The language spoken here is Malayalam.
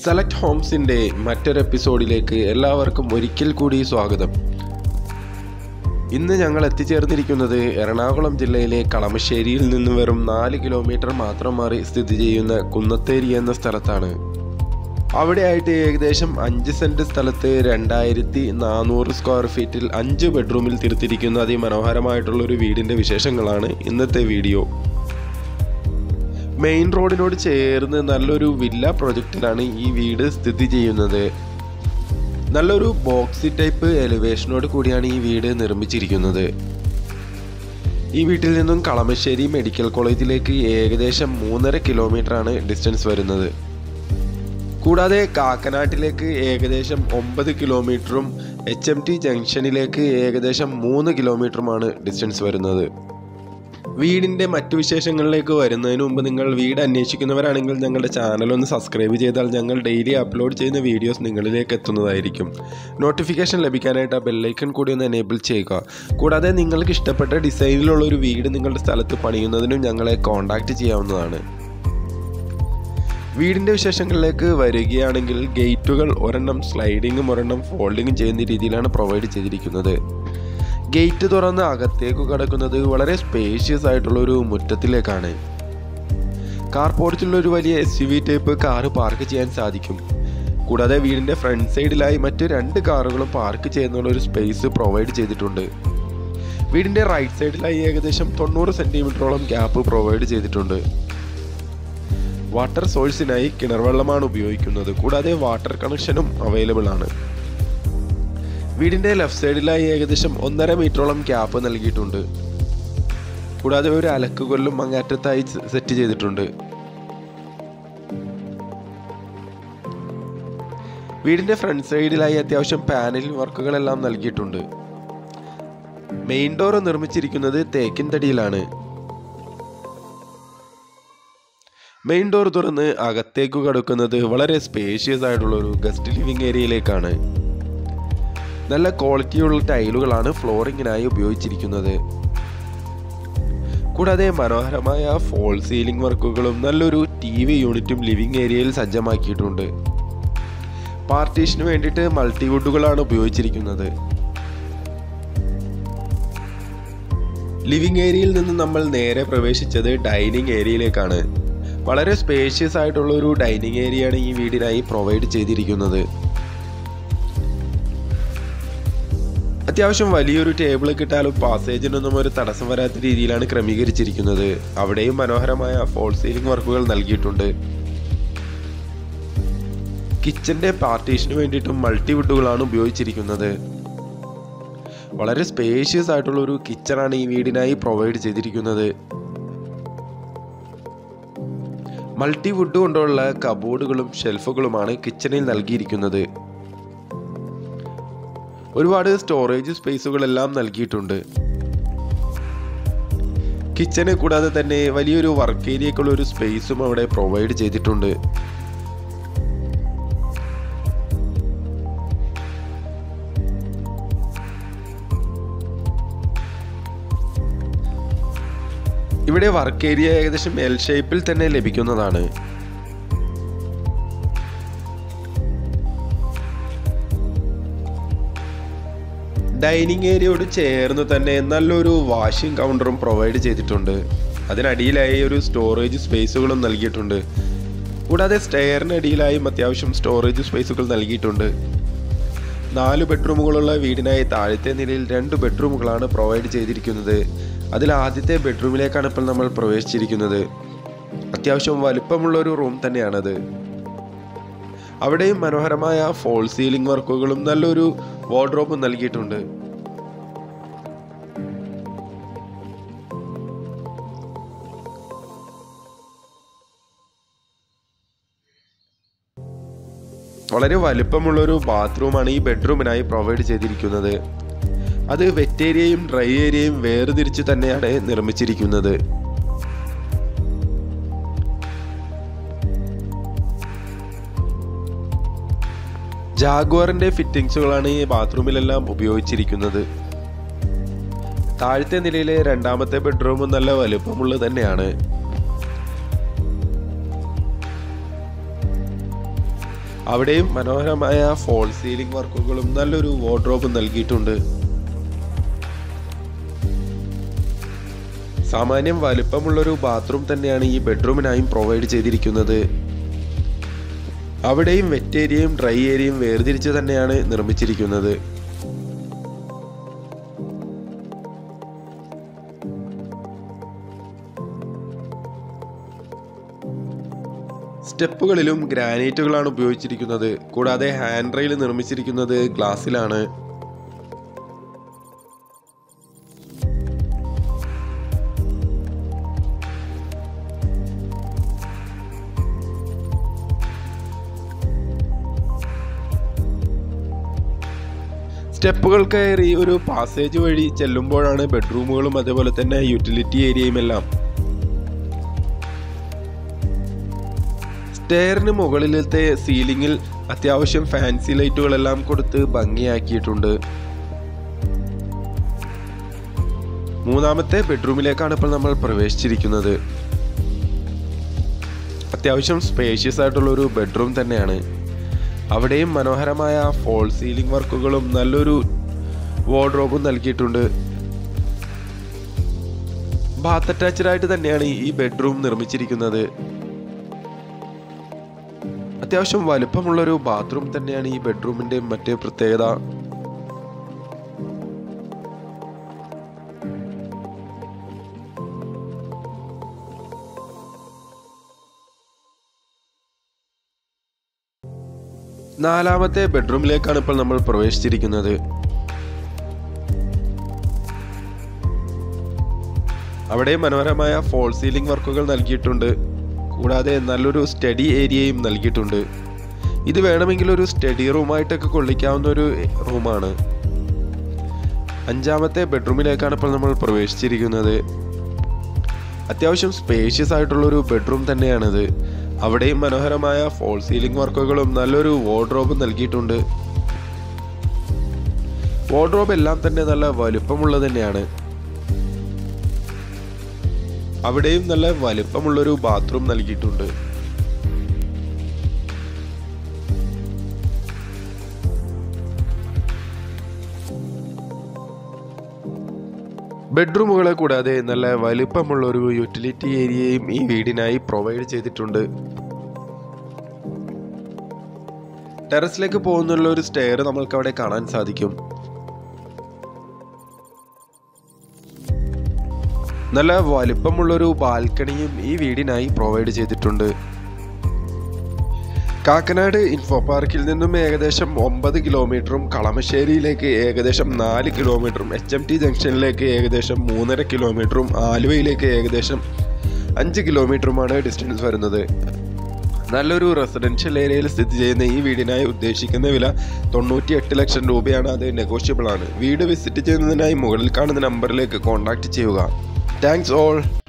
സെലക്ട് ഹോംസിൻ്റെ മറ്റൊരു എപ്പിസോഡിലേക്ക് എല്ലാവർക്കും ഒരിക്കൽ കൂടി സ്വാഗതം ഇന്ന് ഞങ്ങൾ എത്തിച്ചേർന്നിരിക്കുന്നത് എറണാകുളം ജില്ലയിലെ കളമശ്ശേരിയിൽ നിന്ന് വെറും നാല് കിലോമീറ്റർ മാത്രം മാറി സ്ഥിതി ചെയ്യുന്ന കുന്നത്തേരി എന്ന സ്ഥലത്താണ് അവിടെയായിട്ട് ഏകദേശം അഞ്ച് സെൻറ്റ് സ്ഥലത്ത് രണ്ടായിരത്തി നാനൂറ് സ്ക്വയർ ഫീറ്റിൽ അഞ്ച് ബെഡ്റൂമിൽ തീർത്തിരിക്കുന്ന അതിമനോഹരമായിട്ടുള്ള ഒരു വീടിൻ്റെ വിശേഷങ്ങളാണ് ഇന്നത്തെ വീഡിയോ മെയിൻ റോഡിനോട് ചേർന്ന് നല്ലൊരു വില്ല പ്രൊജക്റ്റിലാണ് ഈ വീട് സ്ഥിതി ചെയ്യുന്നത് നല്ലൊരു ബോക്സി ടൈപ്പ് എലിവേഷനോട് കൂടിയാണ് ഈ വീട് നിർമ്മിച്ചിരിക്കുന്നത് ഈ വീട്ടിൽ നിന്നും കളമശ്ശേരി മെഡിക്കൽ കോളേജിലേക്ക് ഏകദേശം മൂന്നര കിലോമീറ്റർ ആണ് ഡിസ്റ്റൻസ് വരുന്നത് കൂടാതെ കാക്കനാട്ടിലേക്ക് ഏകദേശം ഒമ്പത് കിലോമീറ്ററും എച്ച് എം ടി ജംഗ്ഷനിലേക്ക് ഏകദേശം മൂന്ന് കിലോമീറ്ററുമാണ് ഡിസ്റ്റൻസ് വരുന്നത് വീടിൻ്റെ മറ്റു വിശേഷങ്ങളിലേക്ക് വരുന്നതിന് മുമ്പ് നിങ്ങൾ വീട് അന്വേഷിക്കുന്നവരാണെങ്കിൽ ഞങ്ങളുടെ ചാനൽ ഒന്ന് സബ്സ്ക്രൈബ് ചെയ്താൽ ഞങ്ങൾ ഡെയിലി അപ്ലോഡ് ചെയ്യുന്ന വീഡിയോസ് നിങ്ങളിലേക്ക് എത്തുന്നതായിരിക്കും നോട്ടിഫിക്കേഷൻ ലഭിക്കാനായിട്ട് ആ ബെല്ലൈക്കൺ കൂടി ഒന്ന് എനേബിൾ ചെയ്യുക കൂടാതെ നിങ്ങൾക്ക് ഇഷ്ടപ്പെട്ട ഡിസൈനിലുള്ള ഒരു വീട് നിങ്ങളുടെ സ്ഥലത്ത് പണിയുന്നതിനും ഞങ്ങളെ കോൺടാക്റ്റ് ചെയ്യാവുന്നതാണ് വീടിൻ്റെ വിശേഷങ്ങളിലേക്ക് വരികയാണെങ്കിൽ ഗേറ്റുകൾ ഒരെണ്ണം സ്ലൈഡിങ്ങും ഒരെണ്ണം ഫോൾഡിങ്ങും ചെയ്യുന്ന രീതിയിലാണ് പ്രൊവൈഡ് ചെയ്തിരിക്കുന്നത് ഗേറ്റ് തുറന്ന് അകത്തേക്ക് കടക്കുന്നത് വളരെ സ്പേഷ്യസ് ആയിട്ടുള്ള ഒരു മുറ്റത്തിലേക്കാണ് കാർ പോർച്ചിലുള്ള ഒരു വലിയ S U V type car park ചെയ്യാൻ സാധിക്കും കൂടാതെ വീടിൻ്റെ ഫ്രണ്ട് സൈഡിലായി മറ്റ് രണ്ട് കാറുകളും പാർക്ക് ചെയ്യുന്നുള്ള ഒരു സ്പേസ് പ്രൊവൈഡ് ചെയ്തിട്ടുണ്ട് വീടിൻ്റെ റൈറ്റ് സൈഡിലായി ഏകദേശം തൊണ്ണൂറ് സെൻറ്റിമീറ്ററോളം ഗ്യാപ്പ് പ്രൊവൈഡ് ചെയ്തിട്ടുണ്ട് വാട്ടർ സോഴ്സിനായി കിണർ വെള്ളമാണ് ഉപയോഗിക്കുന്നത് കൂടാതെ വാട്ടർ കണക്ഷനും അവൈലബിൾ ആണ് വീടിന്റെ ലെഫ്റ്റ് സൈഡിലായി ഏകദേശം ഒന്നര മീറ്ററോളം ക്യാപ്പ് നൽകിയിട്ടുണ്ട് കൂടാതെ ഒരു അലക്കുകൊല്ലും അങ്ങേറ്റത്തായി സെറ്റ് ചെയ്തിട്ടുണ്ട് വീടിന്റെ ഫ്രണ്ട് സൈഡിലായി അത്യാവശ്യം പാനലിംഗ് വർക്കുകളെല്ലാം നൽകിയിട്ടുണ്ട് മെയിൻ ഡോർ നിർമ്മിച്ചിരിക്കുന്നത് തേക്കിൻ തടിയിലാണ് മെയിൻ ഡോർ തുറന്ന് അകത്തേക്ക് കടക്കുന്നത് വളരെ സ്പേഷ്യസ് ആയിട്ടുള്ള ഒരു ഗസ്റ്റ് ലിവിംഗ് ഏരിയയിലേക്കാണ് നല്ല ക്വാളിറ്റിയുള്ള ടൈലുകളാണ് ഫ്ലോറിങ്ങിനായി ഉപയോഗിച്ചിരിക്കുന്നത് കൂടാതെ മനോഹരമായ ഫോൾ സീലിംഗ് വർക്കുകളും നല്ലൊരു ടി വി യൂണിറ്റും ലിവിംഗ് ഏരിയയിൽ സജ്ജമാക്കിയിട്ടുണ്ട് പാർട്ടീഷന് വേണ്ടിയിട്ട് മൾട്ടിവുഡുകളാണ് ഉപയോഗിച്ചിരിക്കുന്നത് ലിവിംഗ് ഏരിയയിൽ നിന്ന് നമ്മൾ നേരെ പ്രവേശിച്ചത് ഡൈനിങ് ഏരിയയിലേക്കാണ് വളരെ സ്പേഷ്യസ് ആയിട്ടുള്ള ഒരു ഡൈനിങ് ഏരിയയാണ് ഈ വീടിനായി പ്രൊവൈഡ് ചെയ്തിരിക്കുന്നത് അത്യാവശ്യം വലിയൊരു ടേബിൾ കിട്ടാലും പാസേജിനൊന്നും ഒരു തടസ്സം വരാത്ത രീതിയിലാണ് ക്രമീകരിച്ചിരിക്കുന്നത് അവിടെയും മനോഹരമായ ഫോൾ സീലിംഗ് വർക്കുകൾ നൽകിയിട്ടുണ്ട് കിച്ചന്റെ പാർട്ടീഷന് വേണ്ടിയിട്ടും മൾട്ടിവുഡുകളാണ് ഉപയോഗിച്ചിരിക്കുന്നത് വളരെ സ്പേഷ്യസ് ആയിട്ടുള്ള ഒരു കിച്ചണാണ് ഈ വീടിനായി പ്രൊവൈഡ് ചെയ്തിരിക്കുന്നത് മൾട്ടിവുഡ് കൊണ്ടുള്ള കബോർഡുകളും ഷെൽഫുകളുമാണ് കിച്ചണിൽ നൽകിയിരിക്കുന്നത് ഒരുപാട് സ്റ്റോറേജ് സ്പേസുകളെല്ലാം നൽകിയിട്ടുണ്ട് കിച്ചനെ കൂടാതെ തന്നെ വലിയൊരു വർക്ക് ഏരിയക്കുള്ള ഒരു സ്പേസും അവിടെ പ്രൊവൈഡ് ചെയ്തിട്ടുണ്ട് ഇവിടെ വർക്ക് ഏരിയ ഏകദേശം എൽ ഷേപ്പിൽ തന്നെ ലഭിക്കുന്നതാണ് ഡൈനിങ് ഏരിയയോട് ചേർന്ന് തന്നെ നല്ലൊരു വാഷിംഗ് കൗണ്ടറും പ്രൊവൈഡ് ചെയ്തിട്ടുണ്ട് അതിനടിയിലായി ഒരു സ്റ്റോറേജ് സ്പേസുകളും നൽകിയിട്ടുണ്ട് കൂടാതെ സ്റ്റെയറിനടിയിലായും അത്യാവശ്യം സ്റ്റോറേജ് സ്പേസുകൾ നൽകിയിട്ടുണ്ട് നാല് ബെഡ്റൂമുകളുള്ള വീടിനായി താഴത്തെ നിലയിൽ രണ്ട് ബെഡ്റൂമുകളാണ് പ്രൊവൈഡ് ചെയ്തിരിക്കുന്നത് അതിൽ ആദ്യത്തെ ബെഡ്റൂമിലേക്കാണ് ഇപ്പോൾ നമ്മൾ പ്രവേശിച്ചിരിക്കുന്നത് അത്യാവശ്യം വലുപ്പമുള്ള ഒരു റൂം തന്നെയാണത് അവിടെയും മനോഹരമായ ഫോൾ സീലിംഗ് വർക്കുകളും നല്ലൊരു വാർഡ്രോബും നൽകിയിട്ടുണ്ട് വളരെ വലുപ്പമുള്ള ഒരു ബാത്റൂമാണ് ഈ ബെഡ്റൂമിനായി പ്രൊവൈഡ് ചെയ്തിരിക്കുന്നത് അത് വെറ്റ് ഏരിയയും ഡ്രൈ ഏരിയയും വേർതിരിച്ച് തന്നെയാണ് നിർമ്മിച്ചിരിക്കുന്നത് ജാഗ്വാറിന്റെ ഫിറ്റിംഗ്സുകളാണ് ഈ ബാത്റൂമിലെല്ലാം ഉപയോഗിച്ചിരിക്കുന്നത് താഴത്തെ നിലയിലെ രണ്ടാമത്തെ ബെഡ്റൂമും നല്ല വലുപ്പമുള്ളത് തന്നെയാണ് അവിടെയും മനോഹരമായ ഫോൾ സീലിംഗ് വർക്കുകളും നല്ലൊരു വാർഡ്രോബും നൽകിയിട്ടുണ്ട് സാമാന്യം വലുപ്പമുള്ളൊരു ബാത്റൂം തന്നെയാണ് ഈ ബെഡ്റൂമിനായും പ്രൊവൈഡ് ചെയ്തിരിക്കുന്നത് അവിടെയും വെറ്റ് ഏരിയയും ഡ്രൈ ഏരിയയും വേർതിരിച്ച് തന്നെയാണ് നിർമ്മിച്ചിരിക്കുന്നത് സ്റ്റെപ്പുകളിലും ഗ്രാനൈറ്റുകളാണ് ഉപയോഗിച്ചിരിക്കുന്നത് കൂടാതെ ഹാൻഡ് റെയിൽ നിർമ്മിച്ചിരിക്കുന്നത് ഗ്ലാസ്സിലാണ് സ്റ്റെപ്പുകൾ കയറി ഒരു പാസേജ് വഴി ചെല്ലുമ്പോഴാണ് ബെഡ്റൂമുകളും അതേപോലെ തന്നെ യൂട്ടിലിറ്റി ഏരിയയും എല്ലാം സ്റ്റെയറിന് മുകളിലത്തെ സീലിംഗിൽ അത്യാവശ്യം ഫാൻസി ലൈറ്റുകളെല്ലാം കൊടുത്ത് ഭംഗിയാക്കിയിട്ടുണ്ട് മൂന്നാമത്തെ ബെഡ്റൂമിലേക്കാണ് ഇപ്പോൾ നമ്മൾ പ്രവേശിച്ചിരിക്കുന്നത് അത്യാവശ്യം സ്പേഷ്യസ് ആയിട്ടുള്ള ഒരു ബെഡ്റൂം തന്നെയാണ് അവിടെയും മനോഹരമായ ഫോൾ സീലിംഗ് വർക്കുകളും നല്ലൊരു വാർഡ്രോബും നൽകിയിട്ടുണ്ട് ബാത്ത് അറ്റാച്ച്ഡ് ആയിട്ട് തന്നെയാണ് ഈ ബെഡ്റൂം നിർമ്മിച്ചിരിക്കുന്നത് അത്യാവശ്യം വലുപ്പമുള്ളൊരു ബാത്റൂം തന്നെയാണ് ഈ ബെഡ്റൂമിന്റെ മറ്റേ പ്രത്യേകത നാലാമത്തെ ബെഡ്റൂമിലേക്കാണ് ഇപ്പോൾ നമ്മൾ പ്രവേശിച്ചിരിക്കുന്നത് അവിടെ മനോഹരമായ ഫോൾ സീലിംഗ് വർക്കുകൾ നൽകിയിട്ടുണ്ട് കൂടാതെ നല്ലൊരു സ്റ്റഡി ഏരിയയും നൽകിയിട്ടുണ്ട് ഇത് വേണമെങ്കിൽ ഒരു സ്റ്റഡി റൂമായിട്ടൊക്കെ കൊള്ളിക്കാവുന്ന ഒരു റൂമാണ് അഞ്ചാമത്തെ ബെഡ്റൂമിലേക്കാണ് ഇപ്പോൾ നമ്മൾ പ്രവേശിച്ചിരിക്കുന്നത് അത്യാവശ്യം സ്പേഷ്യസ് ആയിട്ടുള്ളൊരു ബെഡ്റൂം തന്നെയാണിത് അവിടെയും മനോഹരമായ ഫോൾ സീലിംഗ് വർക്കുകളും നല്ലൊരു വാർഡ്രോബും നൽകിയിട്ടുണ്ട് വാർഡ്രോബ് എല്ലാം തന്നെ നല്ല വലുപ്പമുള്ളത് തന്നെയാണ് അവിടെയും നല്ല വലുപ്പമുള്ളൊരു ബാത്റൂം നൽകിയിട്ടുണ്ട് ബെഡ്റൂമുകളെ കൂടാതെ നല്ല വലുപ്പമുള്ള ഒരു യൂട്ടിലിറ്റി ഏരിയയും ഈ വീടിനായി പ്രൊവൈഡ് ചെയ്തിട്ടുണ്ട് ടെറസിലേക്ക് പോകുന്നുള്ള ഒരു സ്റ്റെയർ നമ്മൾക്ക് അവിടെ കാണാൻ സാധിക്കും നല്ല വലിപ്പമുള്ളൊരു ബാൽക്കണിയും ഈ വീടിനായി പ്രൊവൈഡ് ചെയ്തിട്ടുണ്ട് കാക്കനാട് ഇൻഫോ പാർക്കിൽ നിന്നും ഏകദേശം ഒമ്പത് കിലോമീറ്ററും കളമശ്ശേരിയിലേക്ക് ഏകദേശം നാല് കിലോമീറ്ററും എച്ച് എം ടി ജംഗ്ഷനിലേക്ക് ഏകദേശം മൂന്നര കിലോമീറ്ററും ആലുവയിലേക്ക് ഏകദേശം അഞ്ച് കിലോമീറ്ററുമാണ് ഡിസ്റ്റൻസ് വരുന്നത് നല്ലൊരു റെസിഡൻഷ്യൽ ഏരിയയിൽ സ്ഥിതി ചെയ്യുന്ന ഈ വീടിനായി ഉദ്ദേശിക്കുന്ന വില തൊണ്ണൂറ്റി എട്ട് ലക്ഷം രൂപയാണ് അത് നെഗോഷ്യബിൾ ആണ് വീട് വിസിറ്റ് ചെയ്യുന്നതിനായി മുകളിൽ കാണുന്ന നമ്പറിലേക്ക് കോൺടാക്റ്റ് ചെയ്യുക താങ്ക്സ് ഓൾ